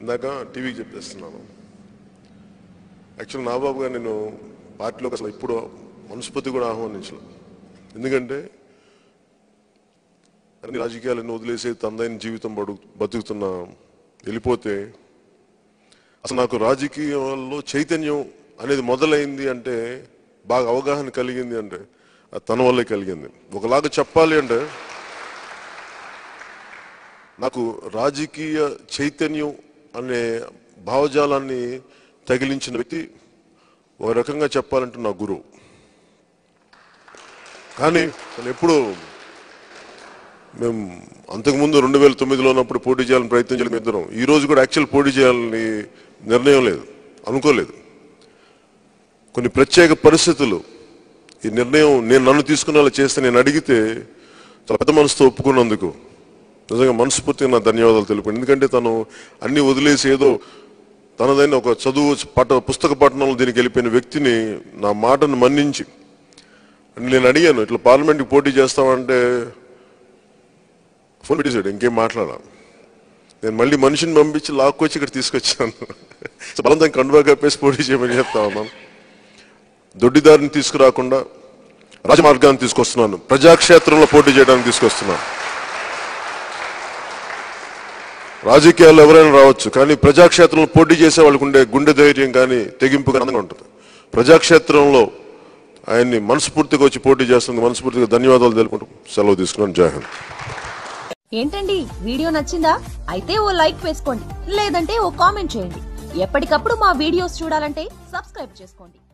ఇందాక టీవీకి చెప్పేస్తున్నాను యాక్చువల్ నాబాబు గారు నేను పార్టీలోకి అసలు ఇప్పుడు మనస్ఫూర్తి కూడా ఆహ్వానించలేదు ఎందుకంటే అన్ని రాజకీయాలను వదిలేసి తనదైన జీవితం బడు బతుకుతున్న వెళ్ళిపోతే అసలు నాకు రాజకీయాల్లో చైతన్యం అనేది మొదలైంది అంటే బాగా అవగాహన కలిగింది అంటే అది తన వల్లే కలిగింది ఒకలాగా చెప్పాలి అంటే నాకు రాజకీయ చైతన్యం అనే భావజాలాన్ని తగిలించిన వ్యక్తి ఒక రకంగా చెప్పాలంటే నా గురువు కానీ తను ఎప్పుడు మేము అంతకుముందు రెండు వేల తొమ్మిదిలో ఉన్నప్పుడు పోటీ చేయాలని ప్రయత్నం చేయడం ఇద్దరం ఈ రోజు కూడా యాక్చువల్ పోటీ చేయాలని నిర్ణయం లేదు అనుకోలేదు కొన్ని ప్రత్యేక పరిస్థితులు ఈ నిర్ణయం నేను నన్ను తీసుకునేలా చేస్తే నేను అడిగితే చాలా పెద్ద మనసుతో ఒప్పుకున్నందుకు నిజంగా మనస్ఫూర్తిగా నా ధన్యవాదాలు తెలుపు ఎందుకంటే తను అన్ని వదిలేసి ఏదో తనదైన ఒక చదువు పట పుస్తక పఠనంలో దీనికి వెళ్ళిపోయిన వ్యక్తిని నా మాటను మన్నించి నేను అడిగాను ఇట్లా పార్లమెంట్కి పోటీ చేస్తామంటే ఫోన్ పెట్టేశాడు ఇంకేం మాట్లాడా నేను మళ్ళీ మనిషిని పంపించి లాక్కొచ్చి ఇక్కడ తీసుకొచ్చాను సో బలంతం కండువా కప్పేసి పోటీ చేయమని చెప్తా ఉన్నాను దొడ్డిదారిని తీసుకురాకుండా రాజమార్గాన్ని తీసుకొస్తున్నాను ప్రజాక్షేత్రంలో పోటీ చేయడానికి తీసుకొస్తున్నాను రాజకీయాల్లో ఎవరైనా రావచ్చు కానీ ప్రజాక్షేత్రంలో పోటీ చేసే వాళ్ళకు ఉండే గుండె ధైర్యం కానీ తెగింపు కానీ అందంగా ఉంటుంది ప్రజాక్షేత్రంలో ఆయన్ని మనస్ఫూర్తిగా వచ్చి పోటీ చేస్తుంది మనస్ఫూర్తిగా ధన్యవాదాలు తెలుపుకుంటూ సెలవు తీసుకున్నాను జై హింద్ ఏంటండి వీడియో నచ్చిందా అయితే ఓ లైక్ వేసుకోండి లేదంటే ఓ కామెంట్ చేయండి ఎప్పటికప్పుడు మా వీడియోస్ చూడాలంటే సబ్స్క్రైబ్ చేసుకోండి